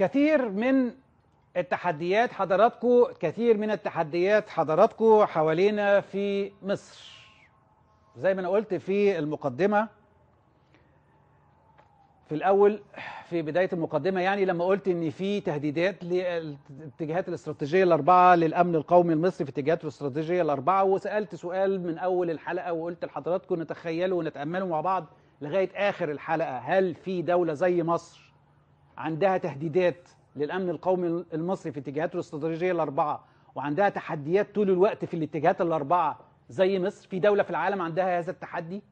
كثير من التحديات حضراتكم كثير من التحديات حضراتكم حوالينا في مصر زي ما انا قلت في المقدمه في الاول في بدايه المقدمه يعني لما قلت ان في تهديدات للاتجاهات الاستراتيجيه الاربعه للامن القومي المصري في الاتجاهات الاستراتيجيه الاربعه وسالت سؤال من اول الحلقه وقلت لحضراتكم نتخيلوا ونتاملوا مع بعض لغايه اخر الحلقه هل في دوله زي مصر عندها تهديدات للامن القومي المصري في اتجاهاته الاستراتيجيه الاربعه وعندها تحديات طول الوقت في الاتجاهات الاربعه زي مصر في دوله في العالم عندها هذا التحدي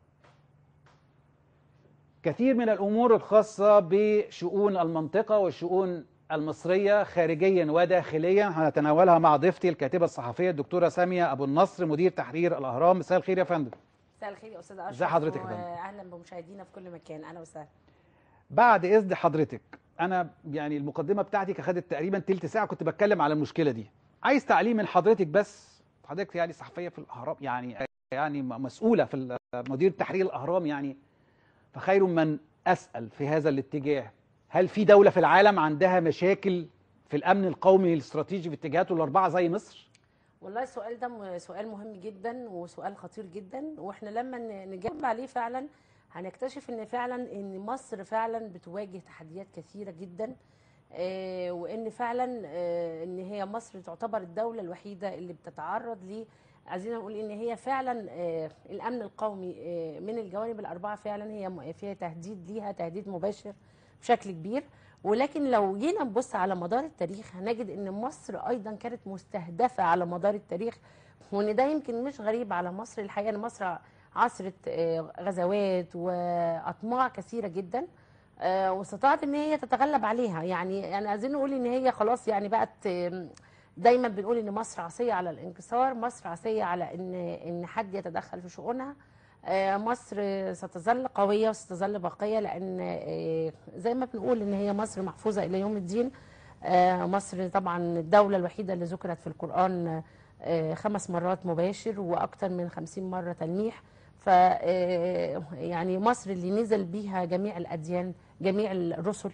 كثير من الامور الخاصه بشؤون المنطقه والشؤون المصريه خارجيا وداخليا هنتناولها مع ضيفتي الكاتبه الصحفيه الدكتوره ساميه ابو النصر مدير تحرير الاهرام مساء الخير يا فندم مساء الخير يا استاذ اشرف ازي حضرتك يا فندم؟ واهلا بمشاهدينا في كل مكان انا وسهلا بعد اذن حضرتك انا يعني المقدمه بتاعتي اخذت تقريبا تلت ساعه كنت بتكلم على المشكله دي عايز تعليم من حضرتك بس حضرتك يعني صحفيه في الاهرام يعني يعني مسؤوله في مدير تحرير الاهرام يعني فخير من اسال في هذا الاتجاه هل في دوله في العالم عندها مشاكل في الامن القومي الاستراتيجي في اتجاهاته الاربعه زي مصر والله السؤال ده م- سؤال مهم جدا وسؤال خطير جدا واحنا لما ن- نجاوب عليه فعلا هنكتشف ان فعلا ان مصر فعلا بتواجه تحديات كثيره جدا آه، وان فعلا آه، ان هي مصر تعتبر الدوله الوحيده اللي بتتعرض ل عايزين نقول ان هي فعلا آه، الامن القومي آه، من الجوانب الاربعه فعلا هي م- فيها تهديد ليها تهديد مباشر بشكل كبير ولكن لو جينا نبص على مدار التاريخ هنجد ان مصر ايضا كانت مستهدفه على مدار التاريخ وان ده يمكن مش غريب على مصر الحقيقه ان مصر عصرت آه، غزوات واطماع كثيره جدا آه، واستطاعت ان هي تتغلب عليها يعني يعني عايزين نقول ان هي خلاص يعني بقت آم، دايما بنقول ان مصر عصيه على الانكسار مصر عصيه على ان ان حد يتدخل في شؤونها آه، مصر ستظل قويه وستظل باقيه لان آه، زي ما بنقول ان هي مصر محفوظه الى يوم الدين آه، مصر طبعا الدوله الوحيده اللي ذكرت في القران آه، خمس مرات مباشر واكثر من خمسين مره تلميح ف آه، يعني مصر اللي نزل بيها جميع الاديان جميع الرسل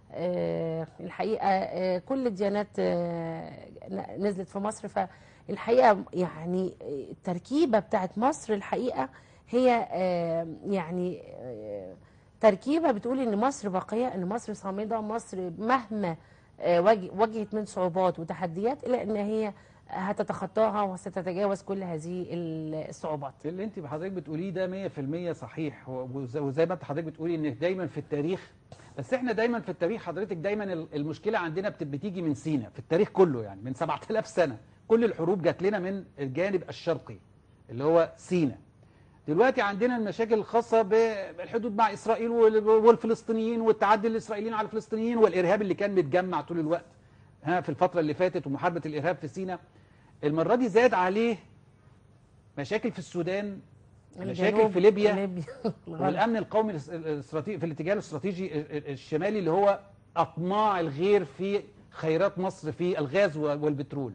آه، الحقيقه آه، كل الديانات آه، ن- نزلت في مصر فالحقيقه يعني التركيبه بتاعت مصر الحقيقه هي آه، يعني آه، تركيبه بتقول ان مصر باقيه ان مصر صامده مصر مهما آه، واجه- واجهت من صعوبات وتحديات الا ان هي هتتخطاها وستتجاوز كل هذه الصعوبات اللي انت حضرتك بتقوليه ده 100% صحيح وز- وزي ما انت حضرتك بتقولي ان دايما في التاريخ بس احنا دايما في التاريخ حضرتك دايما ال- المشكله عندنا بت- بتيجي من سينا في التاريخ كله يعني من 7000 سنه كل الحروب جات لنا من الجانب الشرقي اللي هو سينا دلوقتي عندنا المشاكل الخاصه بالحدود مع اسرائيل وال- والفلسطينيين والتعدي الاسرائيليين على الفلسطينيين والارهاب اللي كان متجمع طول الوقت ها في الفتره اللي فاتت ومحاربه الارهاب في سينا المره دي زاد عليه مشاكل في السودان مشاكل الجنوب، في ليبيا ليبيا الغرب. والامن القومي الاس- الاستراتيجي في الاتجاه الاستراتيجي ال- ال- الشمالي اللي هو اطماع الغير في خيرات مصر في الغاز و- والبترول.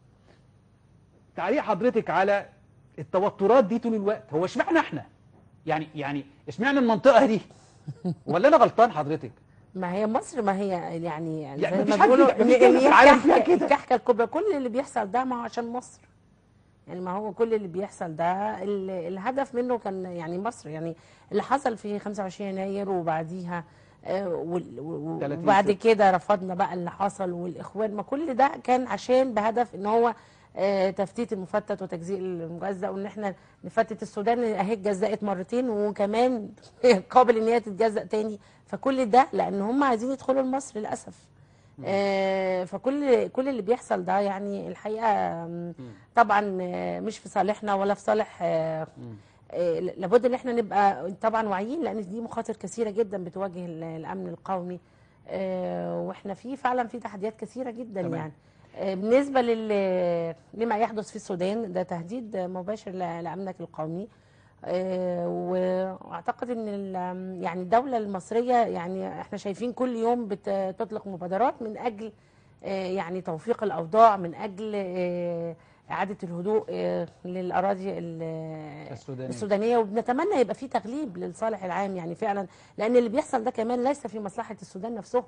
تعليق حضرتك على التوترات دي طول الوقت هو اشمعنى احنا؟ يعني يعني اشمعنى المنطقه دي؟ ولا انا غلطان حضرتك؟ ما هي مصر ما هي يعني يعني زي مفيش ما حد بيقولوا في- مفيش دولة في هي العالم فيها الكحكة- كده. الكحكه الكبرى كل اللي بيحصل ده ما هو عشان مصر يعني ما هو كل اللي بيحصل ده ال- الهدف منه كان يعني مصر يعني اللي حصل في 25 يناير وبعديها آه، وال- و- 30 وبعد ستة. كده رفضنا بقى اللي حصل والاخوان ما كل ده كان عشان بهدف ان هو آه، تفتيت المفتت وتجزيء المجزأ وان احنا نفتت السودان اهي اتجزأت مرتين وكمان قابل ان هي تتجزأ تاني فكل ده لان هم عايزين يدخلوا لمصر للاسف آه، فكل كل اللي بيحصل ده يعني الحقيقه آم، طبعا آه، مش في صالحنا ولا في صالح آه، آه، لابد ان احنا نبقى طبعا واعيين لان دي مخاطر كثيره جدا بتواجه ال- الامن القومي آه، واحنا في فعلا في تحديات كثيره جدا تمام. يعني آه، بالنسبه لل لما يحدث في السودان ده تهديد مباشر ل- لامنك القومي آه، واعتقد ان ال- يعني الدوله المصريه يعني احنا شايفين كل يوم بت- بتطلق مبادرات من اجل آه، يعني توفيق الاوضاع من اجل آه، اعاده الهدوء آه، للاراضي ال- السودانية. السودانيه وبنتمنى يبقى في تغليب للصالح العام يعني فعلا لان اللي بيحصل ده كمان ليس في مصلحه السودان نفسهم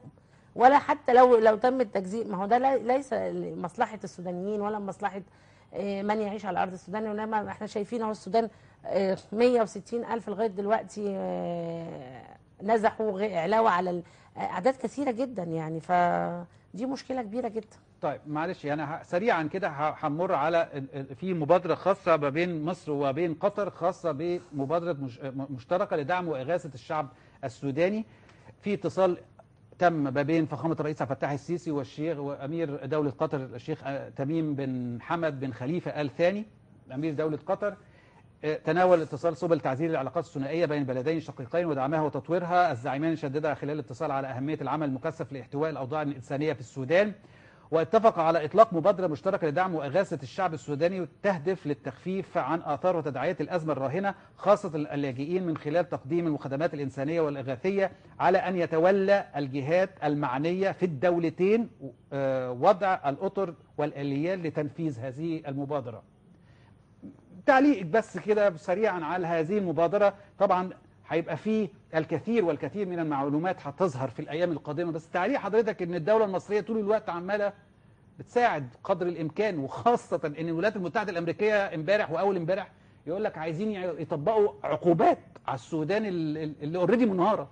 ولا حتى لو لو تم التجزيء ما هو ده لي- ليس مصلحه السودانيين ولا مصلحه آه، من يعيش على ارض السودان وانما احنا شايفين اهو السودان آه، 160 الف لغايه دلوقتي آه، نزحوا غ- علاوه على ال- آه، اعداد كثيره جدا يعني فدي مشكله كبيره جدا طيب معلش يعني ه- سريعا كده ه- هنمر على ال- ال- في مبادره خاصه ما بين مصر وما بين قطر خاصه بمبادره مش- م- مشتركه لدعم واغاثه الشعب السوداني في اتصال تم ما بين فخامه الرئيس عبد الفتاح السيسي والشيخ وامير دوله قطر الشيخ آه، تميم بن حمد بن خليفه ال ثاني امير دوله قطر آه، تناول الاتصال سبل تعزيز العلاقات الثنائيه بين البلدين الشقيقين ودعمها وتطويرها الزعيمان شددا خلال الاتصال على اهميه العمل المكثف لاحتواء الاوضاع الانسانيه في السودان واتفق على اطلاق مبادره مشتركه لدعم واغاثه الشعب السوداني تهدف للتخفيف عن اثار وتداعيات الازمه الراهنه خاصه اللاجئين من خلال تقديم الخدمات الانسانيه والاغاثيه على ان يتولى الجهات المعنيه في الدولتين آه، وضع الاطر والاليات لتنفيذ هذه المبادره. تعليق بس كده سريعا على هذه المبادره طبعا هيبقى فيه الكثير والكثير من المعلومات هتظهر في الايام القادمه بس تعليق حضرتك ان الدوله المصريه طول الوقت عماله بتساعد قدر الامكان وخاصه ان الولايات المتحده الامريكيه امبارح واول امبارح يقول لك عايزين يطبقوا عقوبات على السودان ال- ال- اللي اوريدي منهاره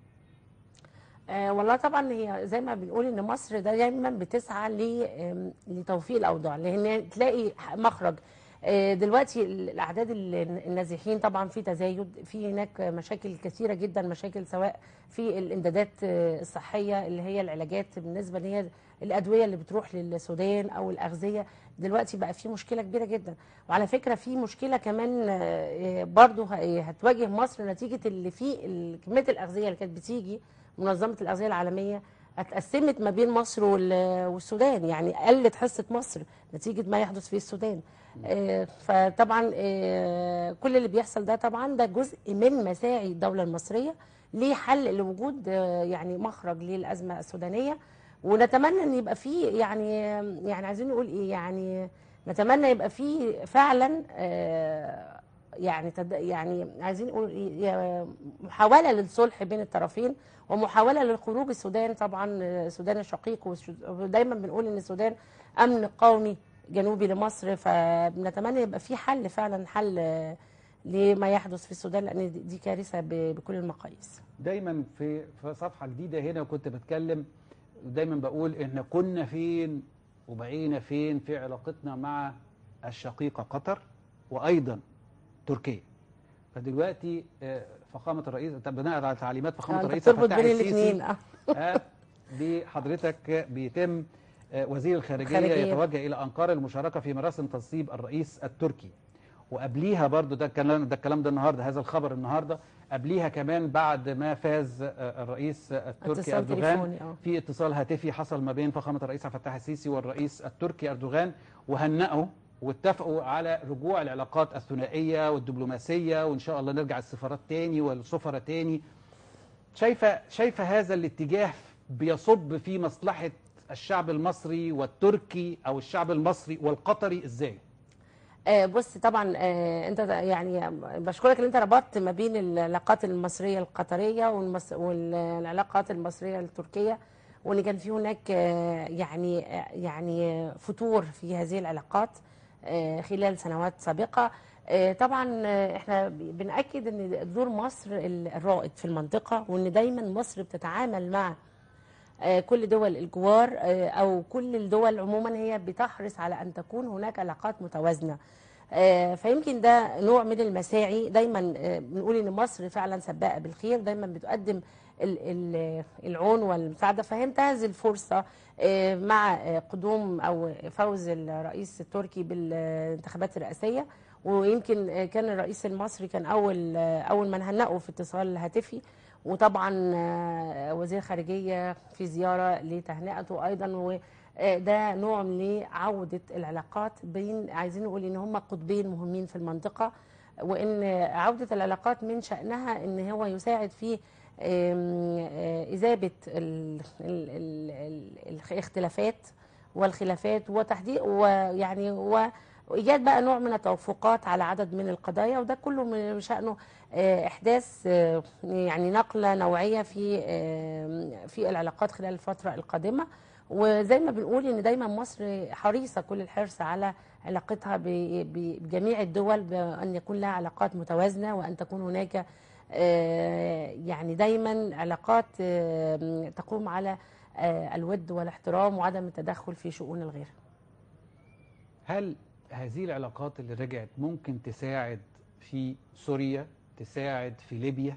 آه والله طبعا هي زي ما بنقول ان مصر ده دايما بتسعى ل- آم، لتوفيق الاوضاع لان تلاقي مخرج آه دلوقتي ال- الاعداد ال- النازحين طبعا في تزايد في هناك مشاكل كثيره جدا مشاكل سواء في الامدادات آه، الصحيه اللي هي العلاجات بالنسبه اللي هي الادويه اللي بتروح للسودان او الاغذيه دلوقتي بقى في مشكله كبيره جدا وعلى فكره في مشكله كمان آه، برضو ه- هتواجه مصر نتيجه اللي في ال- كميه الاغذيه اللي كانت بتيجي منظمه الاغذيه العالميه اتقسمت ما بين مصر وال- والسودان يعني قلت حصه مصر نتيجه ما يحدث في السودان آه، فطبعا آه، كل اللي بيحصل ده طبعا ده جزء من مساعي الدوله المصريه لحل لوجود آه، يعني مخرج للازمه السودانيه ونتمنى ان يبقى فيه يعني يعني عايزين نقول ايه يعني نتمنى يبقى فيه فعلا آه، يعني تد... يعني عايزين نقول ايه يا- محاوله للصلح بين الطرفين ومحاوله للخروج السودان طبعا السودان الشقيق والش- ودايما بنقول ان السودان امن قومي جنوبي لمصر فبنتمنى يبقى في حل فعلا حل آه، لما يحدث في السودان لان دي- دي كارثه ب- بكل المقاييس دايما في في صفحه جديده هنا وكنت بتكلم دايما بقول ان كنا فين وبقينا فين في علاقتنا مع الشقيقه قطر وايضا تركيا فدلوقتي آه، فخامه الرئيس بناء على تعليمات فخامه انت الرئيس عبد بتربط الفتاح بين السيسي الاثنين اه آه، بحضرتك بيتم آه، وزير الخارجية خارجية. يتوجه إلى أنقرة للمشاركة في مراسم تنصيب الرئيس التركي وقبليها برضو ده الكلام ده الكلام ده النهارده هذا الخبر النهارده قبليها كمان بعد ما فاز آه، الرئيس التركي اتصال اردوغان تليفوني اه في اتصال هاتفي حصل ما بين فخامه الرئيس عبد الفتاح السيسي والرئيس التركي اردوغان وهنأوا واتفقوا على رجوع العلاقات الثنائيه والدبلوماسيه وان شاء الله نرجع السفارات تاني والسفراء تاني شايفه شايفه هذا الاتجاه بيصب في مصلحه الشعب المصري والتركي او الشعب المصري والقطري ازاي؟ آه، بص طبعا آه، انت يعني بشكرك ان انت ربطت ما بين العلاقات المصريه القطريه والمس... والعلاقات المصريه التركيه وان كان في هناك آه، يعني آه، يعني فتور في هذه العلاقات آه، خلال سنوات سابقه آه، طبعا آه، احنا بنأكد ان دور مصر الرائد في المنطقه وان دايما مصر بتتعامل مع آه، كل دول الجوار آه، او كل الدول عموما هي بتحرص على ان تكون هناك علاقات متوازنه آه، فيمكن ده نوع من المساعي دايما آه، بنقول ان مصر فعلا سباقه بالخير دايما بتقدم ال- ال- العون والمساعده فهنتهز الفرصه آه، مع آه، قدوم او فوز الرئيس التركي بالانتخابات الرئاسيه ويمكن آه، كان الرئيس المصري كان اول آه، اول من هنأه في اتصال هاتفي وطبعا آه، وزير خارجيه في زياره لتهنئته ايضا وده نوع لعوده العلاقات بين عايزين نقول ان هم قطبين مهمين في المنطقه وان عوده العلاقات من شانها ان هو يساعد في آم، آه، اذابه ال- ال- ال- ال- الاختلافات والخلافات وتحديد ويعني و وايجاد بقى نوع من التوافقات على عدد من القضايا وده كله من شانه آه، احداث آه، يعني نقله نوعيه في آه، في العلاقات خلال الفتره القادمه وزي ما بنقول ان دايما مصر حريصه كل الحرص على علاقتها ب- ب- بجميع الدول بان يكون لها علاقات متوازنه وان تكون هناك آه، يعني دايما علاقات آه، تقوم على آه، الود والاحترام وعدم التدخل في شؤون الغير هل هذه العلاقات اللي رجعت ممكن تساعد في سوريا تساعد في ليبيا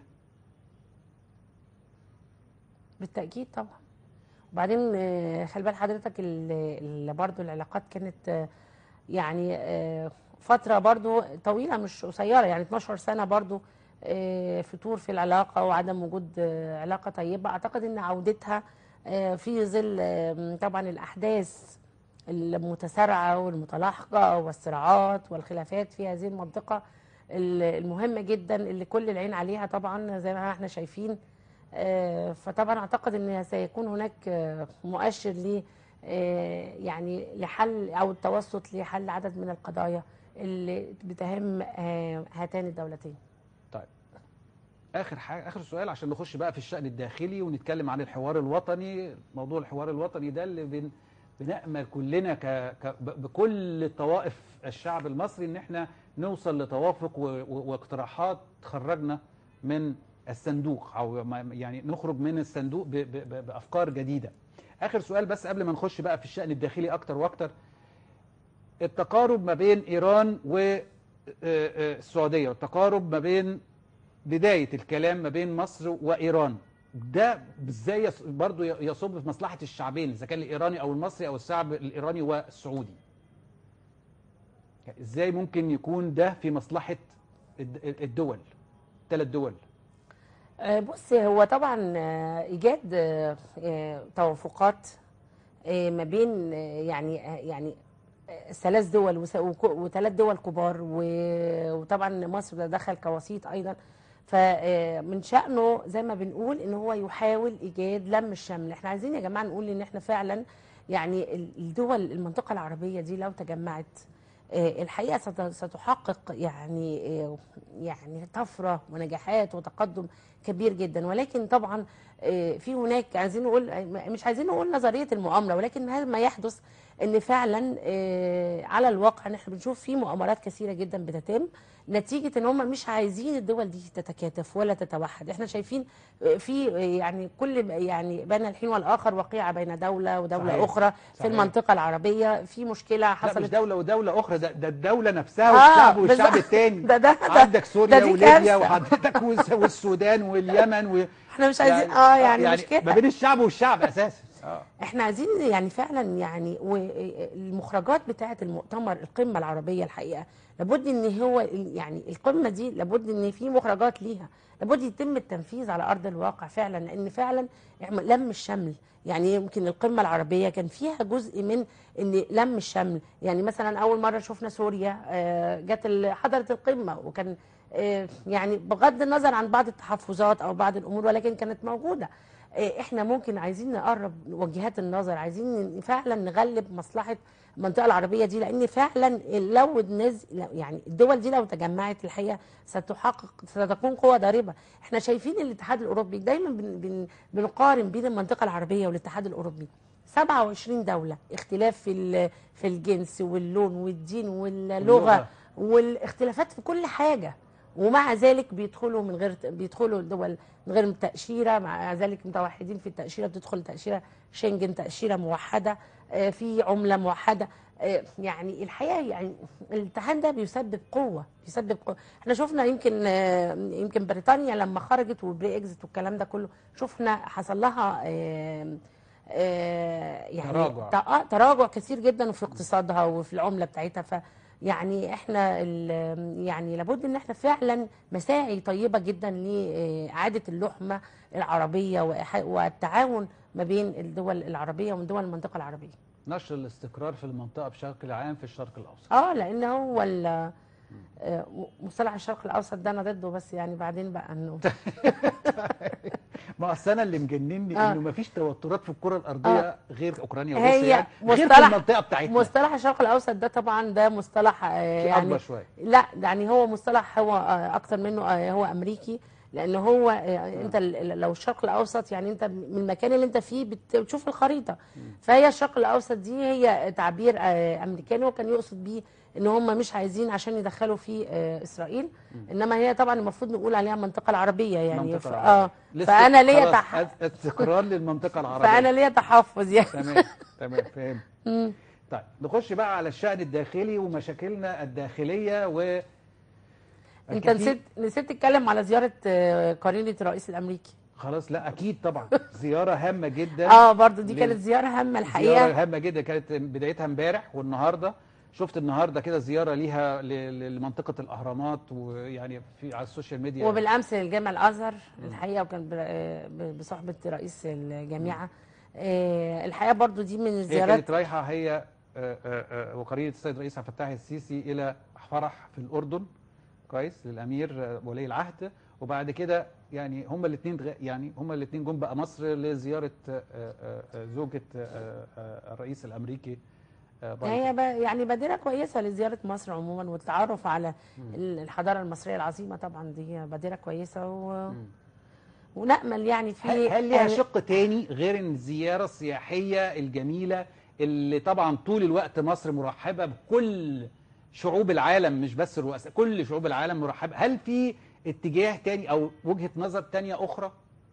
بالتأكيد طبعا وبعدين آه، خلي بال حضرتك اللي برضو العلاقات كانت آه، يعني آه، فترة برضو طويلة مش قصيرة يعني 12 سنة برضو آه، فتور في العلاقة وعدم وجود آه، علاقة طيبة أعتقد أن عودتها آه، في ظل آه، طبعا الأحداث المتسارعة والمتلاحقة والصراعات والخلافات في هذه المنطقة ال- المهمة جدا اللي كل العين عليها طبعا زي ما احنا شايفين آه، فطبعا اعتقد ان سيكون هناك آه، مؤشر ل آه، يعني لحل او التوسط لحل عدد من القضايا اللي بتهم آه، هاتان الدولتين طيب اخر حاجه اخر سؤال عشان نخش بقى في الشأن الداخلي ونتكلم عن الحوار الوطني موضوع الحوار الوطني ده اللي بن بنأمل كلنا ك... ك... ب- بكل طوائف الشعب المصري ان احنا نوصل لتوافق و... و... واقتراحات تخرجنا من الصندوق او ما- يعني نخرج من الصندوق ب... ب... ب... بافكار جديده اخر سؤال بس قبل ما نخش بقى في الشأن الداخلي اكتر واكتر التقارب ما بين ايران والسعوديه والتقارب ما بين بدايه الكلام ما بين مصر وايران ده ازاي يص- برضه ي- يصب في مصلحه الشعبين اذا كان الايراني او المصري او الشعب الايراني والسعودي يعني ازاي ممكن يكون ده في مصلحه الد- الدول ثلاث دول آه، بص هو طبعا آه، ايجاد آه، آه، توافقات آه، ما بين آه، يعني آه، يعني آه، ثلاث دول وس- وك- وثلاث دول كبار و- وطبعا مصر دخل كوسيط ايضا فمن شأنه زي ما بنقول ان هو يحاول ايجاد لم الشمل احنا عايزين يا جماعه نقول ان احنا فعلا يعني ال- الدول المنطقه العربيه دي لو تجمعت آه، الحقيقه ست- ستحقق يعني آه، يعني طفره ونجاحات وتقدم كبير جدا ولكن طبعا آه، في هناك عايزين نقول مش عايزين نقول نظريه المؤامره ولكن هذا ما يحدث ان فعلا آه، على الواقع ان احنا بنشوف في مؤامرات كثيره جدا بتتم نتيجه ان هم مش عايزين الدول دي تتكاتف ولا تتوحد احنا شايفين آه، في آه، يعني كل يعني بين الحين والاخر وقيعه بين دوله ودوله صحيح. اخرى في صحيح. المنطقه العربيه في مشكله لا مش حصلت دوله ودوله اخرى ده, ده الدوله نفسها آه، والشعب والشعب بالظبط. التاني ده ده ده عندك سوريا ده دي وليبيا كارثة. وحضرتك والس- والسودان واليمن و... احنا مش عايزين اه يعني, مش كده ما بين الشعب والشعب اساسا اه احنا عايزين يعني فعلا يعني والمخرجات بتاعه المؤتمر القمه العربيه الحقيقه لابد ان هو ال- يعني القمه دي لابد ان في مخرجات ليها لابد يتم التنفيذ على ارض الواقع فعلا لان فعلا احنا لم الشمل يعني يمكن القمه العربيه كان فيها جزء من ان لم الشمل يعني مثلا اول مره شفنا سوريا آه، جت ال- حضرت القمه وكان آه، يعني بغض النظر عن بعض التحفظات او بعض الامور ولكن كانت موجوده إيه، احنا ممكن عايزين نقرب وجهات النظر عايزين فعلا نغلب مصلحه المنطقه العربيه دي لان فعلا لو الناس لو- يعني الدول دي لو تجمعت الحقيقه ستحقق ستكون قوه ضاربه احنا شايفين الاتحاد الاوروبي دايما بن بن بنقارن بين المنطقه العربيه والاتحاد الاوروبي 27 دوله اختلاف في ال- في الجنس واللون والدين واللغه واللغة. والاختلافات في كل حاجه ومع ذلك بيدخلوا من غير بيدخلوا الدول من غير تأشيرة مع ذلك متوحدين في التأشيرة بتدخل تأشيرة شنجن تأشيرة موحدة آه، في عملة موحدة آه، يعني الحقيقة يعني الاتحاد ده بيسبب قوة بيسبب قوة احنا شفنا يمكن آه، يمكن بريطانيا لما خرجت وبريكزت والكلام ده كله شفنا حصل لها آه، آه، يعني تراجع. تراجع تراجع كثير جدا في اقتصادها وفي العملة بتاعتها ف يعني احنا ال- يعني لابد ان احنا فعلا مساعي طيبه جدا لاعاده اللحمه العربيه وإح- والتعاون ما بين الدول العربيه ومن دول المنطقه العربيه. نشر الاستقرار في المنطقه بشكل عام في الشرق الاوسط اه لان هو ال- آه، مصطلح الشرق الاوسط ده انا ضده بس يعني بعدين بقى انه ما اصل انا اللي مجنني آه. انه ما فيش توترات في الكره الارضيه غير اوكرانيا هي وروسيا يعني غير في مصطلح- المنطقه بتاعتنا مصطلح الشرق الاوسط ده طبعا ده مصطلح آه، في يعني اكبر شويه لا يعني هو مصطلح هو آه، اكتر منه آه، هو امريكي لان هو آه، انت ال- لو الشرق الاوسط يعني انت من المكان اللي انت فيه بت- بتشوف الخريطه فهي الشرق الاوسط دي هي تعبير آه، امريكاني وكان يقصد بيه ان هم مش عايزين عشان يدخلوا في آه، اسرائيل انما هي طبعا المفروض نقول عليها المنطقه العربيه يعني المنطقه ف- العربيه اه لسه فانا ليا خلاص تح... أس- استقرار للمنطقه العربيه فانا ليا تحفظ يعني تمام تمام فهمت مم. طيب نخش بقى على الشأن الداخلي ومشاكلنا الداخلية و انت أكيد- نسيت نسيت تتكلم على زياره آه، قرينه الرئيس الامريكي خلاص لا أكيد طبعا زيارة هامة جدا اه برضو دي ليه؟ كانت زياره هامه الحقيقه زيارة هامة جدا كانت بدايتها امبارح والنهاردة شفت النهارده كده زيارة ليها ل- ل- لمنطقة الأهرامات ويعني في على السوشيال ميديا وبالامس للجامع الازهر الحقيقه وكان ب- ب- بصحبه رئيس الجامعه آه، الحقيقه برضو دي من هي الزيارات كانت رايحة هي آه، آه، آه، وقرية السيد رئيس عبد الفتاح السيسي إلى فرح في الأردن كويس للأمير آه، ولي العهد وبعد كده يعني هما الاثنين يعني هما الاثنين جم بقى مصر لزيارة آه، آه، آه، زوجة آه، آه، الرئيس الأمريكي آه، بايدن. هي ب- يعني بادره كويسه لزياره مصر عموما والتعرف على ال- الحضاره المصريه العظيمه طبعا دي بادره كويسه و... مم. ونامل يعني في هل هل ليها آه، شق تاني غير ان الزياره السياحيه الجميله اللي طبعا طول الوقت مصر مرحبه بكل شعوب العالم مش بس الرؤساء كل شعوب العالم مرحبه هل في اتجاه تاني او وجهه نظر تانية اخرى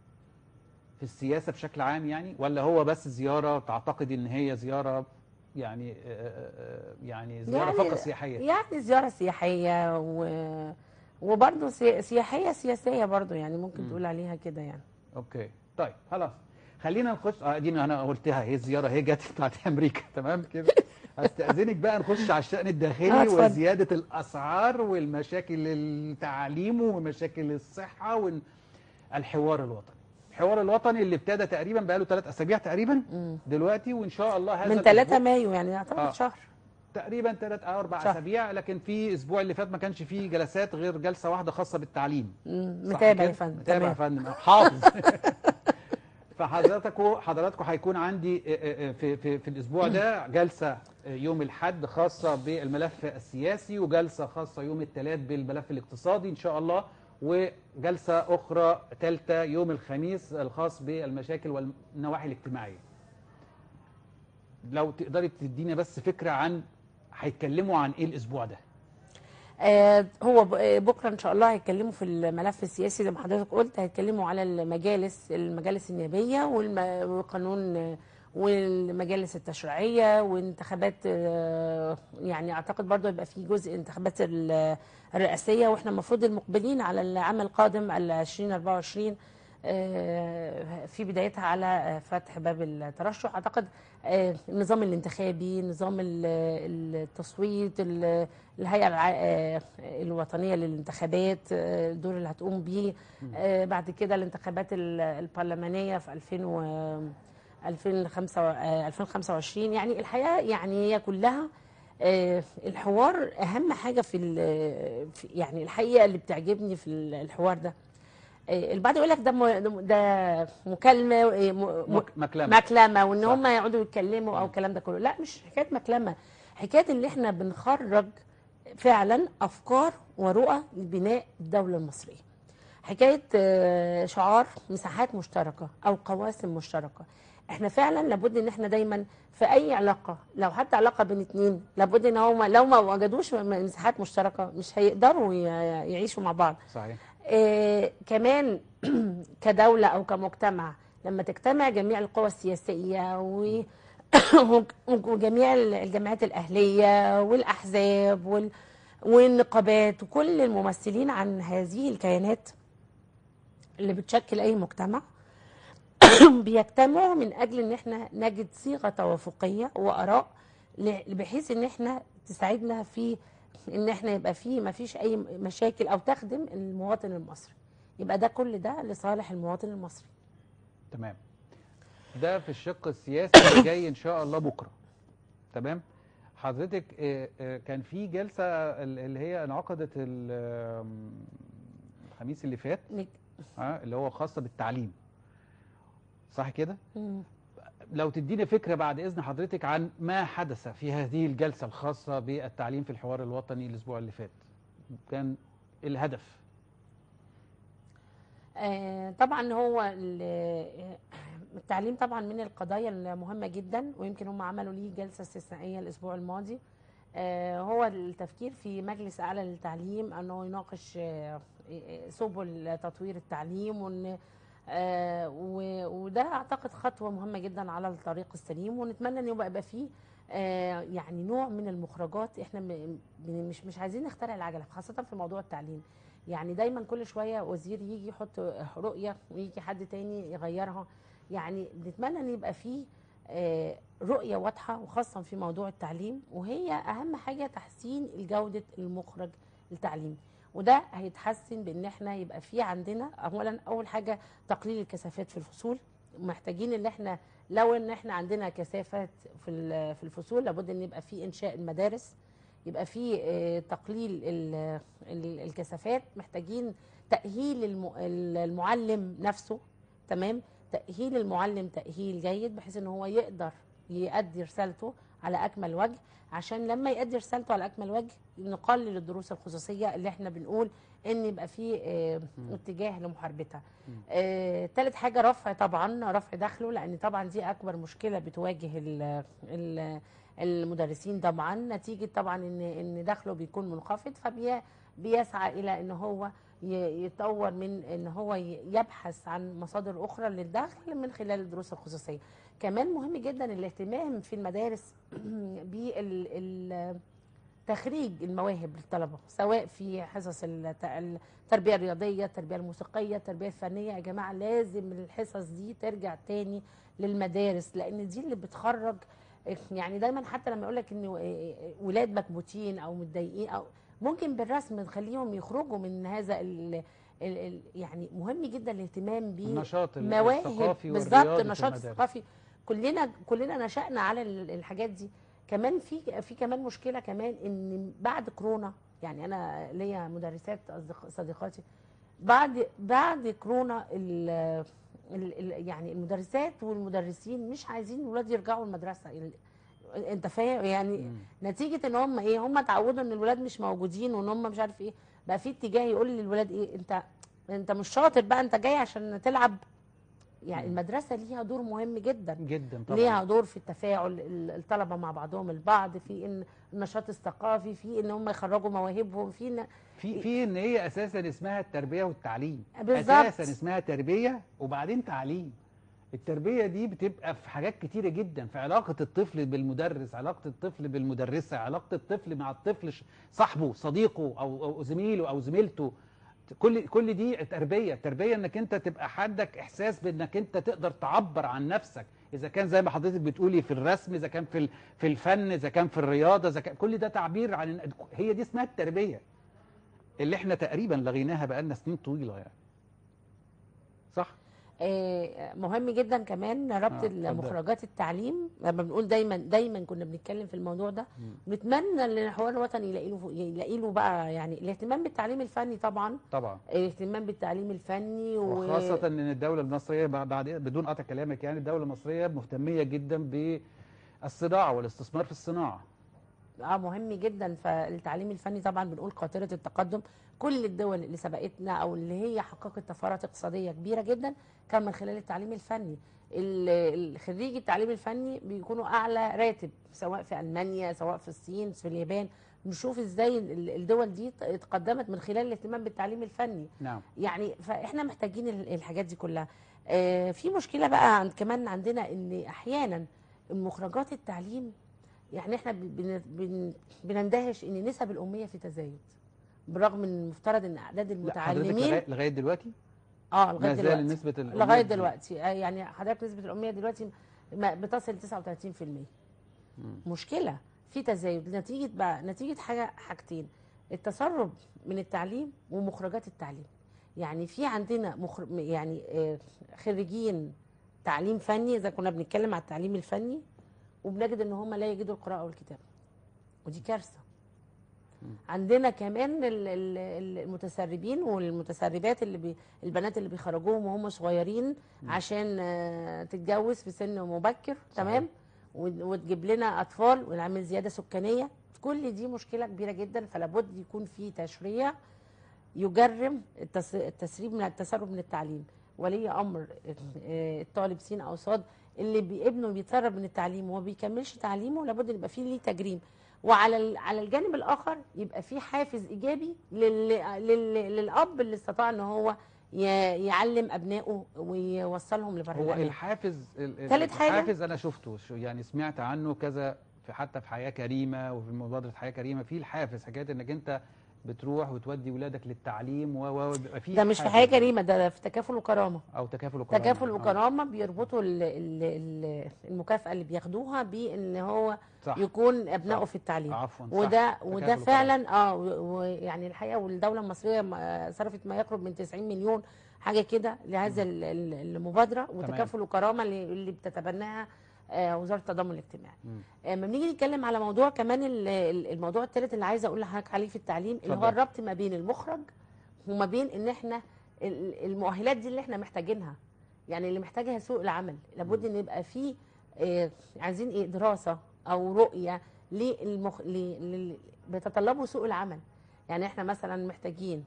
في السياسه بشكل عام يعني ولا هو بس زياره تعتقد ان هي زياره يعني آه، آه، آه، يعني زياره يعني- فقط سياحيه يعني زياره سياحيه و... وبرضه سي... سياحيه سياسيه برضه يعني ممكن مم. تقول عليها كده يعني اوكي طيب خلاص خلينا نخش اه دي انا قلتها هي الزياره هي جت بتاعت امريكا تمام كده استاذنك بقى نخش على الشان آه، الداخلي اتفضل. وزياده الاسعار والمشاكل التعليم ومشاكل الصحه والحوار الوطني الحوار الوطني اللي ابتدى تقريبا بقاله ثلاث اسابيع تقريبا مم. دلوقتي وان شاء الله هذا من 3 الأسبوع- مايو يعني يعتبر آه. شهر تقريبا ثلاث او اربع شهر. اسابيع لكن في الاسبوع اللي فات ما كانش فيه جلسات غير جلسه واحده خاصه بالتعليم مم. صح متابع كده؟ يا فندم متابع يا تمام فندم حافظ فحضراتكم حضراتكم هيكون عندي آه، آه، في في في الاسبوع ده جلسه آه، يوم الاحد خاصه بالملف السياسي وجلسه خاصه يوم الثلاث بالملف الاقتصادي ان شاء الله وجلسه اخرى ثالثه يوم الخميس الخاص بالمشاكل والنواحي الاجتماعيه. لو تقدري تدينا بس فكره عن هيتكلموا عن ايه الاسبوع ده؟ آه هو ب- آه، بكره ان شاء الله هيتكلموا في الملف السياسي زي ما حضرتك قلت هيتكلموا على المجالس المجالس النيابيه والم- والقانون آه، والمجالس التشريعيه وانتخابات آه، يعني اعتقد برضو يبقى في جزء انتخابات ال- الرئاسيه واحنا المفروض المقبلين على العام القادم ال 2024 آه، في بدايتها على آه، فتح باب الترشح اعتقد آه، النظام الانتخابي نظام ال- التصويت ال- الهيئه الع- آه، الوطنيه للانتخابات آه، الدور اللي هتقوم بيه آه، بعد كده الانتخابات ال- البرلمانيه في 2000 و 2005 آه، 2025 يعني الحقيقه يعني هي كلها آه، الحوار اهم حاجه في ال- في- يعني الحقيقه اللي بتعجبني في الحوار ده آه، البعض يقول لك ده م- ده مكالمه آه، م- م- مك- مكلمه مكلمه وان صح. هم يقعدوا يتكلموا او الكلام ده كله لا مش حكايه مكلمه حكايه ان احنا بنخرج فعلا افكار ورؤى لبناء الدوله المصريه حكايه آه، شعار مساحات مشتركه او قواسم مشتركه احنا فعلا لابد ان احنا دايما في اي علاقه لو حتى علاقه بين اتنين لابد ان هم لو ما وجدوش م- مساحات مشتركه مش هيقدروا ي- يعيشوا مع بعض صحيح آه، كمان كدولة أو كمجتمع لما تجتمع جميع القوى السياسية و- وجميع الجمعيات الأهلية والأحزاب وال- والنقابات وكل الممثلين عن هذه الكيانات اللي بتشكل أي مجتمع بيجتمعوا من أجل إن احنا نجد صيغة توافقية وآراء ل- بحيث إن احنا تساعدنا في ان احنا يبقى فيه ما فيش اي مشاكل او تخدم المواطن المصري يبقى ده كل ده لصالح المواطن المصري تمام ده في الشق السياسي اللي جاي ان شاء الله بكره تمام حضرتك آه، آه، كان في جلسه ال- اللي هي انعقدت ال- آم، الخميس اللي فات نك- آه، اللي هو خاصه بالتعليم صح كده مم. لو تديني فكره بعد اذن حضرتك عن ما حدث في هذه الجلسه الخاصه بالتعليم في الحوار الوطني الاسبوع اللي فات كان الهدف آه، طبعا هو ال- التعليم طبعا من القضايا المهمه جدا ويمكن هم عملوا ليه جلسه استثنائيه الاسبوع الماضي آه، هو التفكير في مجلس اعلى للتعليم انه يناقش آه، سبل تطوير التعليم وان آه، و- وده اعتقد خطوه مهمه جدا على الطريق السليم ونتمنى ان يبقى يبقى فيه آه، يعني نوع من المخرجات احنا م- م- مش مش عايزين نخترع العجله خاصه في موضوع التعليم يعني دايما كل شويه وزير يجي يحط رؤيه ويجي حد تاني يغيرها يعني بنتمنى ان يبقى فيه آه، رؤيه واضحه وخاصه في موضوع التعليم وهي اهم حاجه تحسين جوده المخرج التعليمي وده هيتحسن بان احنا يبقى في عندنا اولا اول حاجه تقليل الكثافات في الفصول محتاجين ان احنا لو ان احنا عندنا كثافات في ال- في الفصول لابد ان يبقى في انشاء المدارس يبقى في آه، تقليل ال- ال- الكثافات محتاجين تأهيل الم- المعلم نفسه تمام تأهيل المعلم تأهيل جيد بحيث ان هو يقدر يؤدي رسالته على اكمل وجه عشان لما يؤدي رسالته على اكمل وجه نقلل الدروس الخصوصيه اللي احنا بنقول ان يبقى في آه، اتجاه لمحاربتها. آه، تالت حاجه رفع طبعا رفع دخله لان طبعا دي اكبر مشكله بتواجه ال- ال- المدرسين طبعا نتيجه طبعا ان ان دخله بيكون منخفض فبيسعى الى ان هو ي- يطور من ان هو ي- يبحث عن مصادر اخرى للدخل من خلال الدروس الخصوصيه كمان مهم جدا الاهتمام في المدارس بتخريج المواهب للطلبه سواء في حصص الت- التربيه الرياضيه التربيه الموسيقيه التربيه الفنيه يا جماعه لازم الحصص دي ترجع تاني للمدارس لان دي اللي بتخرج يعني دايما حتى لما يقول لك ان ولاد مكبوتين او متضايقين او ممكن بالرسم نخليهم يخرجوا من هذا ال ال ال يعني مهم جدا الاهتمام بيه النشاط مواهب الثقافي بالظبط والرياضي النشاط في المدارس. الثقافي كلنا كلنا نشأنا على ال- الحاجات دي كمان في في كمان مشكله كمان ان بعد كورونا يعني انا ليا مدرسات أصدق- صديقاتي بعد بعد كورونا ال ال ال يعني المدرسات والمدرسين مش عايزين الولاد يرجعوا المدرسه ال- انت فاهم يعني مم. نتيجه ان هم ايه هم اتعودوا ان الولاد مش موجودين وان هم مش عارف ايه بقى في اتجاه يقول للولاد ايه انت انت مش شاطر بقى انت جاي عشان تلعب يعني مم. المدرسه ليها دور مهم جدا جدا طبعا ليها دور في التفاعل ال- الطلبه مع بعضهم البعض في ان النشاط الثقافي في ان هم يخرجوا مواهبهم في ان في في ان هي اساسا اسمها التربيه والتعليم بالظبط. اساسا اسمها تربيه وبعدين تعليم التربيه دي بتبقى في حاجات كتيره جدا في علاقه الطفل بالمدرس علاقه الطفل بالمدرسه علاقه الطفل مع الطفل ش- صاحبه صديقه او او زميله او زميلته كل كل دي تربيه تربيه انك انت تبقى عندك احساس بانك انت تقدر تعبر عن نفسك اذا كان زي ما حضرتك بتقولي في الرسم اذا كان في ال- في الفن اذا كان في الرياضه اذا كان كل ده تعبير عن هي دي اسمها التربيه اللي احنا تقريبا لغيناها بقالنا سنين طويله يعني صح آه، مهم جدا كمان ربط آه، اتفضل. مخرجات التعليم لما بنقول دايما دايما كنا بنتكلم في الموضوع ده نتمنى ان الحوار الوطني يلاقي له يلاقي له بقى يعني الاهتمام بالتعليم الفني طبعا طبعا الاهتمام بالتعليم الفني و... وخاصة ان الدولة المصرية بعد بعد- بدون قطع كلامك يعني الدولة المصرية مهتمية جدا بالصناعة والاستثمار في الصناعة اه مهم جدا فالتعليم الفني طبعا بنقول قاطره التقدم كل الدول اللي سبقتنا او اللي هي حققت طفرات اقتصاديه كبيره جدا كان من خلال التعليم الفني ال- الخريج التعليم الفني بيكونوا اعلى راتب سواء في المانيا سواء في الصين في اليابان نشوف ازاي ال- الدول دي تقدمت من خلال الاهتمام بالتعليم الفني نعم يعني فاحنا محتاجين ال- الحاجات دي كلها آه، في مشكله بقى عند كمان عندنا ان احيانا مخرجات التعليم يعني احنا بن- بن- بن- بنندهش ان نسب الاميه في تزايد بالرغم ان المفترض ان اعداد لا حضرتك المتعلمين لغاية- لغاية دلوقتي اه ما لغايه زال دلوقتي نسبة الأمية لغايه تزيد. دلوقتي آه، يعني حضرتك نسبه الاميه دلوقتي ما- بتصل 39% مم. مشكله في تزايد نتيجه بقى نتيجه حاجه حاجتين التسرب من التعليم ومخرجات التعليم يعني في عندنا مخر... يعني آه، خريجين تعليم فني اذا كنا بنتكلم على التعليم الفني وبنجد ان هم لا يجدوا القراءه والكتابه ودي كارثه عندنا كمان ال- ال- ال- المتسربين والمتسربات اللي بي البنات اللي بيخرجوهم وهم صغيرين عشان آه، تتجوز في سن مبكر تمام وت- وتجيب لنا اطفال ونعمل زياده سكانيه كل دي مشكله كبيره جدا فلا بد يكون في تشريع يجرم التس- التسريب من التسرب من التعليم ولي امر آه، الطالب سين او صاد اللي بي- ابنه بيتسرب من التعليم وما بيكملش تعليمه لابد ان يبقى فيه ليه تجريم وعلى ال- على الجانب الاخر يبقى في حافز ايجابي لل... لل... للاب اللي استطاع ان هو ي... يعلم ابنائه ويوصلهم لبر هو الأمان. الحافز ال- ال- تالت حاجة؟ الحافز انا شفته شو- يعني سمعت عنه كذا في حتى في حياه كريمه وفي مبادره حياه كريمه في الحافز حكايه انك انت بتروح وتودي ولادك للتعليم و و وبيبقى في ده مش في حافز. حياه كريمه ده في تكافل وكرامه او تكافل وكرامه تكافل آه. وكرامه بيربطوا ال... ال... ال- المكافاه اللي بياخدوها بان هو صح يكون ابنائه صح. في التعليم عفوا صح. وده تكافل وده وكرامة. فعلا اه و- ويعني الحقيقه والدوله المصريه ما- صرفت ما يقرب من 90 مليون حاجه كده لهذا ال- ال- المبادره وتكافل وكرامه اللي اللي بتتبناها آه، وزاره التضامن الاجتماعي. مم. آه، لما بنيجي نتكلم على موضوع كمان ال- ال- الموضوع الثالث اللي عايزه اقول لحضرتك عليه في التعليم اللي هو اتفضل. الربط ما بين المخرج وما بين ان احنا ال- المؤهلات دي اللي احنا محتاجينها يعني اللي محتاجها سوق العمل لابد ان يبقى فيه آه، عايزين ايه دراسه او رؤيه للمخ... ل... ل... بيتطلبه سوق العمل يعني احنا مثلا محتاجين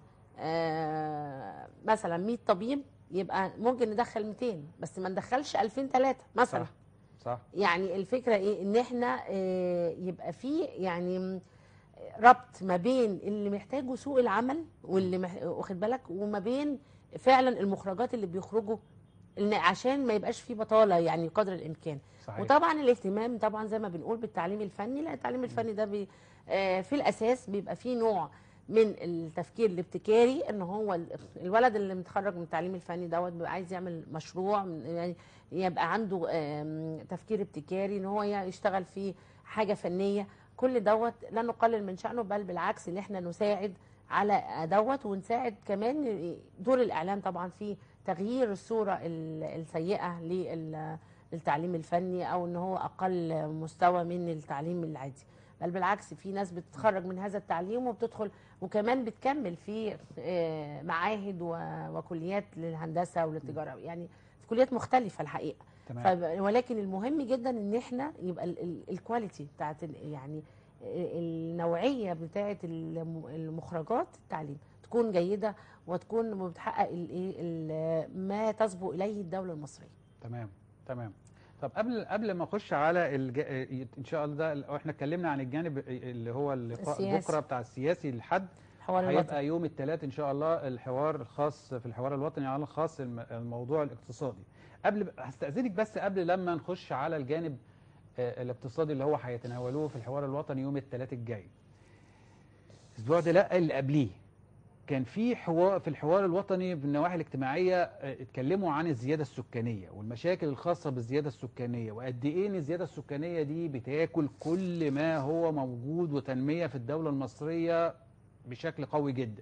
آه مثلا 100 طبيب يبقى ممكن ندخل 200 بس ما ندخلش 2000 3 مثلا صح صح يعني الفكره ايه ان احنا آه، يبقى في يعني م- ربط ما بين اللي محتاجه سوق العمل واللي مح... واخد بالك وما بين فعلا المخرجات اللي بيخرجوا إن عشان ما يبقاش في بطاله يعني قدر الامكان صحيح وطبعا الاهتمام طبعا زي ما بنقول بالتعليم الفني لا التعليم الفني ده بي آه، في الاساس بيبقى فيه نوع من التفكير الابتكاري ان هو ال- الولد اللي متخرج من التعليم الفني دوت بيبقى عايز يعمل مشروع من- يعني يبقى عنده آم، تفكير ابتكاري ان هو ي- يشتغل في حاجه فنيه كل دوت لا نقلل من شأنه بل بالعكس ان احنا نساعد على دوت ونساعد كمان دور الاعلام طبعا في تغيير الصوره ال- السيئه لل- للتعليم الفني او ان هو اقل مستوى من التعليم العادي بل بالعكس في ناس بتتخرج من هذا التعليم وبتدخل وكمان بتكمل في آه، معاهد و- وكليات للهندسه وللتجاره يعني في كليات مختلفه الحقيقه تمام ف- ولكن المهم جدا ان احنا يبقى ال- ال- الكواليتي بتاعت ال- يعني النوعيه بتاعت الم- المخرجات التعليم تكون جيده وتكون بتحقق الايه ال- ما تصبو اليه الدوله المصريه تمام تمام طب قبل قبل ما اخش على الج... ان شاء الله ده احنا اتكلمنا عن الجانب اللي هو اللقاء السياسي. بكره بتاع السياسي الحد الحوار الوطني هيبقى يوم الثلاث ان شاء الله الحوار الخاص في الحوار الوطني على الخاص الم- الموضوع الاقتصادي قبل هستأذنك بس قبل لما نخش على الجانب آه، الاقتصادي اللي هو هيتناولوه في الحوار الوطني يوم الثلاث الجاي الاسبوع ده لا اللي قبليه كان في حوار في الحوار الوطني بالنواحي الاجتماعيه آه، اتكلموا عن الزياده السكانيه والمشاكل الخاصه بالزياده السكانيه وقد ايه ان الزياده السكانيه دي بتاكل كل ما هو موجود وتنميه في الدوله المصريه بشكل قوي جدا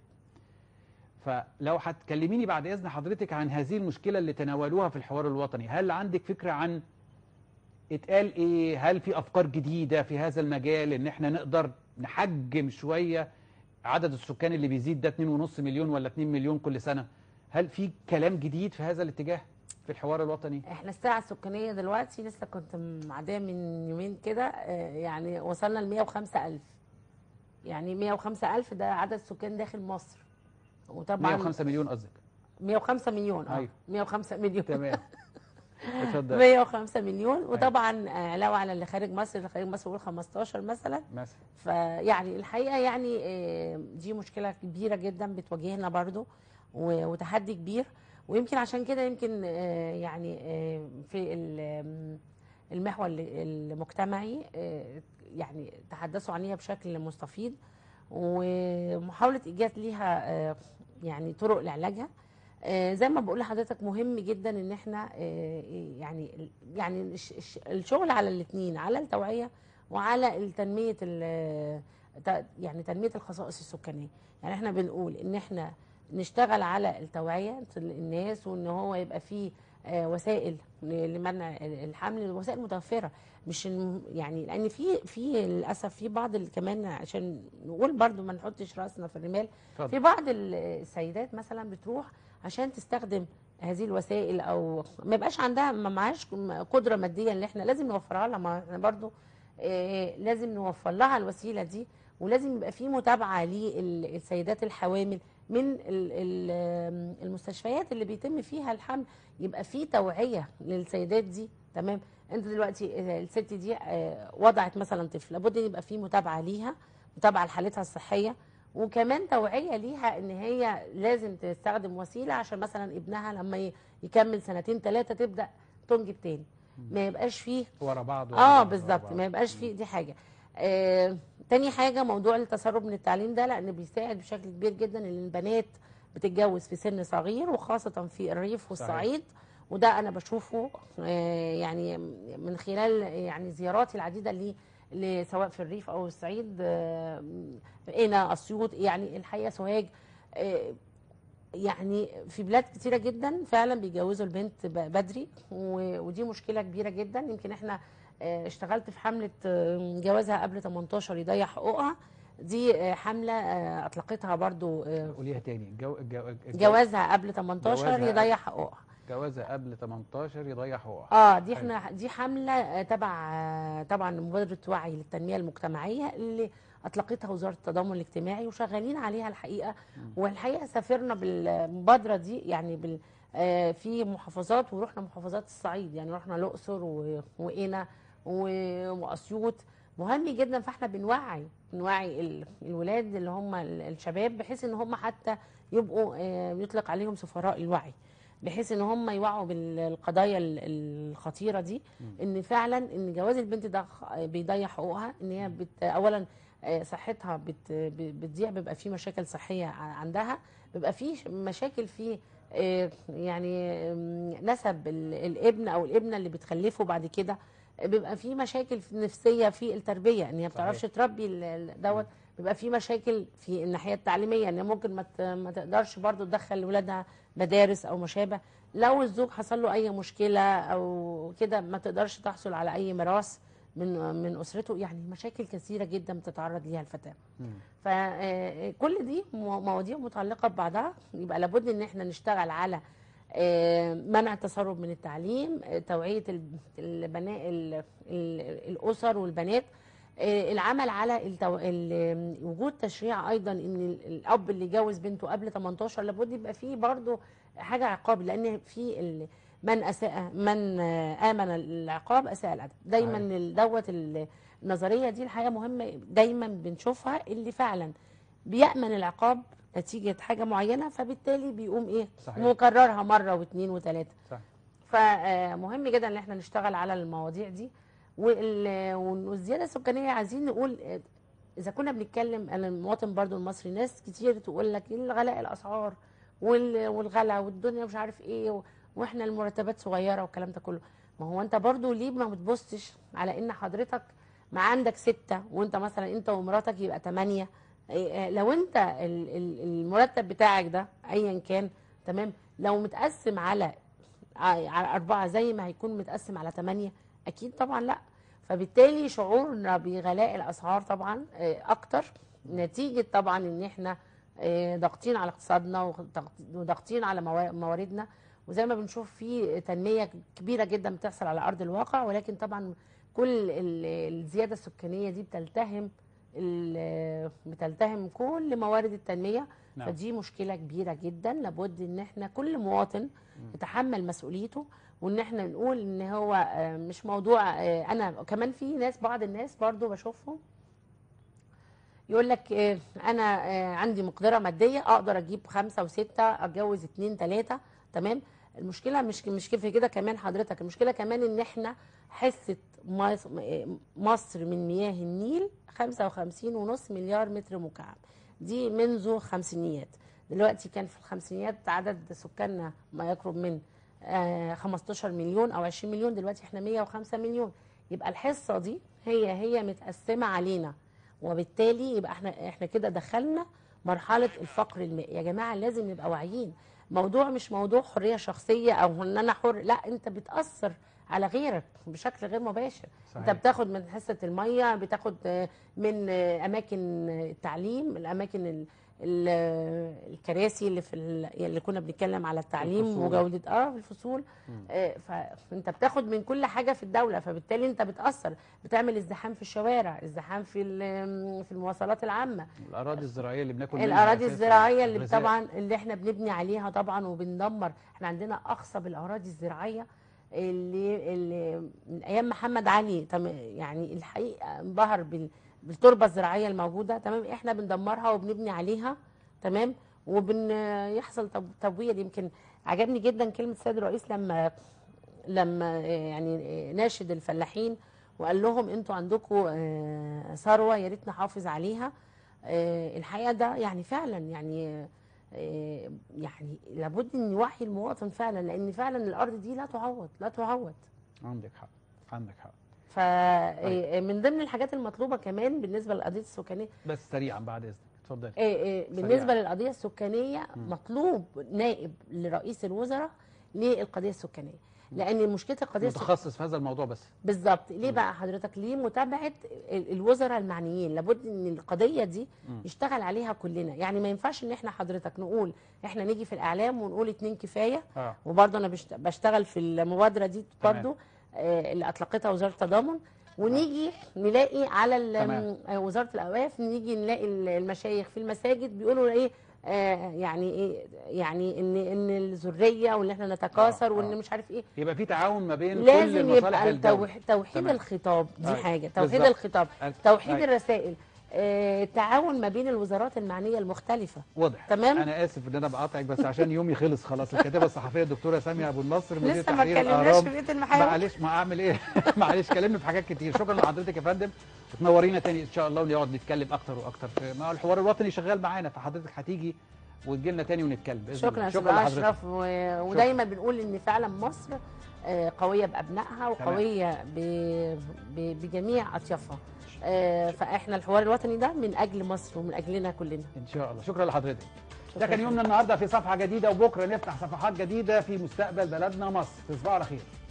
فلو هتكلميني بعد اذن حضرتك عن هذه المشكله اللي تناولوها في الحوار الوطني هل عندك فكره عن اتقال ايه هل في افكار جديده في هذا المجال ان احنا نقدر نحجم شويه عدد السكان اللي بيزيد ده 2.5 مليون ولا 2 مليون كل سنه هل في كلام جديد في هذا الاتجاه في الحوار الوطني احنا الساعة السكانية دلوقتي لسه كنت معدية من يومين كده آه، يعني وصلنا ل 105 ألف يعني 105 ألف ده عدد سكان داخل مصر وطبعا 105 مليون قصدك 105 مليون اه أيوة. 105 مليون تمام اتفضل 105 مليون وطبعا آه، علاوة على اللي خارج مصر اللي خارج مصر قول 15 مثلا مثلا فيعني الحقيقه يعني آه، دي مشكله كبيره جدا بتواجهنا برضو و- وتحدي كبير ويمكن عشان كده يمكن آه، يعني آه، في ال- المحور ال- المجتمعي آه، يعني تحدثوا عنها بشكل مستفيض ومحاوله ايجاد ليها آه، يعني طرق لعلاجها آه، زي ما بقول لحضرتك مهم جدا ان احنا آه، يعني يعني الش- الش- الشغل على الاثنين على التوعيه وعلى تنميه ال- ت- يعني تنميه الخصائص السكانيه يعني احنا بنقول ان احنا نشتغل على التوعيه الناس وان هو يبقى فيه آه، وسائل لمنع الحمل وسائل متوفره مش الم- يعني لان في في للاسف في بعض ال- كمان عشان نقول برضو ما نحطش راسنا في الرمال اتفضل. في بعض ال- السيدات مثلا بتروح عشان تستخدم هذه الوسائل او ما يبقاش عندها ما معهاش قدره ماديه اللي احنا لازم نوفرها لها ما احنا برضو آه، لازم نوفر لها الوسيله دي ولازم يبقى في متابعه للسيدات الحوامل من ال- ال- المستشفيات اللي بيتم فيها الحمل يبقى في توعيه للسيدات دي تمام انت دلوقتي آه، الست دي آه، وضعت مثلا طفل لابد ان يبقى في متابعه ليها متابعه لحالتها الصحيه وكمان توعيه ليها ان هي لازم تستخدم وسيله عشان مثلا ابنها لما ي- يكمل سنتين ثلاثه تبدا تنجب تاني ما يبقاش فيه ورا بعض ورا اه بعض، ورا بالظبط بعض. ما يبقاش فيه دي حاجه آه تاني حاجه موضوع التسرب من التعليم ده لان بيساعد بشكل كبير جدا ان البنات بتتجوز في سن صغير وخاصه في الريف والصعيد وده انا بشوفه آه يعني من خلال يعني زياراتي العديده لي ل- سواء في الريف او الصعيد آه، هنا اسيوط يعني الحقيقه سوهاج آه، يعني في بلاد كتيره جدا فعلا بيجوزوا البنت ب- بدري و- ودي مشكله كبيره جدا يمكن احنا آه، اشتغلت في حمله آه، جوازها قبل 18 يضيع حقوقها دي آه، حمله آه، اطلقتها برضو آه، قوليها تاني الجو... الجو... الجو... جوازها قبل 18 جوازها يضيع حقوقها جوازها قبل 18 يضيع حقوقها اه دي احنا دي حمله آه، تبع آه، طبعا مبادره وعي للتنميه المجتمعيه اللي اطلقتها وزاره التضامن الاجتماعي وشغالين عليها الحقيقه والحقيقه سافرنا بالمبادره دي يعني بال آه، في محافظات ورحنا محافظات الصعيد يعني رحنا الاقصر و- وقنا و- واسيوط مهم جدا فاحنا بنوعي بنوعي ال- الولاد اللي هم ال- الشباب بحيث ان هم حتى يبقوا آه، يطلق عليهم سفراء الوعي بحيث ان هم يوعوا بالقضايا ال- الخطيره دي ان فعلا ان جواز البنت ده خ- بيضيع حقوقها ان هي بت اولا آه، صحتها بت ب- بتضيع بيبقى في مشاكل صحيه ع- عندها بيبقى في ش- مشاكل في آه، يعني آم، نسب ال- الابن او الابنه اللي بتخلفه بعد كده بيبقى في مشاكل في- نفسيه في التربيه ان هي ما بتعرفش صحيح. تربي ال- ال- دوت بيبقى في مشاكل في الناحيه التعليميه ان ممكن ما ت- ما تقدرش برضو تدخل ولادها مدارس او ما شابه لو الزوج حصل له اي مشكله او كده ما تقدرش تحصل على اي ميراث من من اسرته يعني مشاكل كثيره جدا بتتعرض ليها الفتاه مم. فكل دي مو- مواضيع متعلقه ببعضها يبقى لابد ان احنا نشتغل على آه، منع التسرب من التعليم آه، توعيه البنات الاسر والبنات آه، العمل على التو... ال- وجود تشريع ايضا ان ال- الاب اللي يجوز بنته قبل 18 لابد يبقى فيه برضه حاجه عقاب لان في ال... من اساء من آه، امن العقاب اساء الادب دايما صحيح. ال- دوت ال- النظريه دي الحقيقه مهمه دايما بنشوفها اللي فعلا بيامن العقاب نتيجه حاجه معينه فبالتالي بيقوم ايه صحيح. مكررها مره واثنين وثلاثه صح فمهم جدا ان احنا نشتغل على المواضيع دي وال- والزياده السكانيه عايزين نقول آه، اذا كنا بنتكلم انا المواطن برضو المصري ناس كتير تقول لك الغلاء الاسعار وال- والغلا والدنيا مش عارف ايه و- واحنا المرتبات صغيره والكلام ده كله ما هو انت برضو ليه ما بتبصش على ان حضرتك ما عندك ستة وانت مثلا انت ومراتك يبقى تمانية إيه، آه، لو انت ال- ال- المرتب بتاعك ده ايا كان تمام لو متقسم على على أربعة زي ما هيكون متقسم على ثمانية أكيد طبعا لا فبالتالي شعورنا بغلاء الأسعار طبعا آه، أكتر نتيجة طبعا إن إحنا آه، ضاغطين على اقتصادنا وضغط- وضاغطين على موا- مواردنا وزي ما بنشوف في تنمية كبيرة جدا بتحصل على أرض الواقع ولكن طبعا كل ال- الزيادة السكانية دي بتلتهم ال- بتلتهم كل موارد التنمية نعم. فدي مشكلة كبيرة جدا لابد ان احنا كل مواطن يتحمل مسؤوليته وان احنا نقول ان هو آه، مش موضوع آه، انا كمان في ناس بعض الناس برضو بشوفهم يقول لك آه، انا آه، عندي مقدره ماديه اقدر اجيب خمسه وسته اتجوز اتنين تلاته تمام المشكله مش مش في كده كمان حضرتك المشكله كمان ان احنا حصه مص- مصر من مياه النيل 55 ونص مليار متر مكعب دي منذ الخمسينيات دلوقتي كان في الخمسينيات عدد سكاننا ما يقرب من آه، 15 مليون او 20 مليون دلوقتي احنا 105 مليون يبقى الحصه دي هي هي متقسمه علينا وبالتالي يبقى احنا احنا كده دخلنا مرحله الفقر المائي يا جماعه لازم نبقى واعيين موضوع مش موضوع حريه شخصيه او ان انا حر لا انت بتاثر على غيرك بشكل غير مباشر صحيح. انت بتاخد من حصه الميه بتاخد آه، من آه، اماكن التعليم الاماكن ال- ال- الكراسي اللي في ال- اللي كنا بنتكلم على التعليم الفصول. وجوده اه في الفصول آه، فانت بتاخد من كل حاجه في الدوله فبالتالي انت بتاثر بتعمل ازدحام في الشوارع ازدحام في ال- في المواصلات العامه الاراضي الزراعيه اللي بناكل منها الاراضي أساساً، الزراعيه اللي الغذاء. طبعا اللي احنا بنبني عليها طبعا وبندمر احنا عندنا اخصب الاراضي الزراعيه اللي, اللي من ايام محمد علي تم يعني الحقيقه انبهر بال بالتربه الزراعيه الموجوده تمام احنا بندمرها وبنبني عليها تمام وبن يحصل تب- تبويض يمكن عجبني جدا كلمه السيد الرئيس لما لما يعني ناشد الفلاحين وقال لهم انتوا عندكم آه، ثروه يا ريت نحافظ عليها آه، الحقيقه ده يعني فعلا يعني آه، يعني لابد ان يوعي المواطن فعلا لان فعلا الارض دي لا تعوض لا تعوض عندك حق عندك حق فمن ضمن الحاجات المطلوبه كمان بالنسبه للقضيه السكانيه بس سريعا بعد اذنك اتفضلي آه، آه، بالنسبه للقضيه السكانيه مطلوب نائب لرئيس الوزراء للقضيه السكانيه لان مشكله القضيه السكانيه متخصص في هذا الموضوع بس بالظبط ليه بقى حضرتك ليه متابعه ال- الوزراء المعنيين لابد ان القضيه دي نشتغل عليها كلنا يعني ما ينفعش ان احنا حضرتك نقول احنا نيجي في الاعلام ونقول اتنين كفايه اه وبرضه انا بشت- بشتغل في المبادره دي تمام. برضه آه، اللي اطلقتها وزاره التضامن ونيجي نلاقي على ال- تمام. آه، وزاره الاوقاف نيجي نلاقي ال- المشايخ في المساجد بيقولوا ايه آه يعني ايه يعني ان ان الذريه وان احنا نتكاثر آه، وان آه. مش عارف ايه يبقى في تعاون ما بين كل لازم المصالح يبقى الدولة التوح- توحيد تمام. الخطاب دي أيوة. حاجه توحيد بالظبط. الخطاب أيوة. توحيد أيوة. الرسائل آه، التعاون ما بين الوزارات المعنيه المختلفه واضح تمام. انا اسف ان انا بقاطعك بس عشان يومي خلص خلاص الكاتبه الصحفيه الدكتوره ساميه ابو النصر مدير لسه ما تحرير اتكلمناش الاهرام في بيت المحاور معلش ما اعمل ايه معلش كلمني في حاجات كتير شكرا لحضرتك يا فندم وتنورينا تاني ان شاء الله ونقعد نتكلم اكتر واكتر في ما هو الحوار الوطني شغال معانا فحضرتك هتيجي وتجي لنا تاني ونتكلم باذن شكرا الله يا استاذ لحضرتك. اشرف و- ودايما بنقول ان فعلا مصر آه، قويه بابنائها وقويه ب- ب- بجميع اطيافها آه، فاحنا الحوار الوطني ده من اجل مصر ومن اجلنا كلنا ان شاء الله شكرا لحضرتك ده شكراً. كان يومنا النهارده في صفحه جديده وبكره نفتح صفحات جديده في مستقبل بلدنا مصر تصبحوا على خير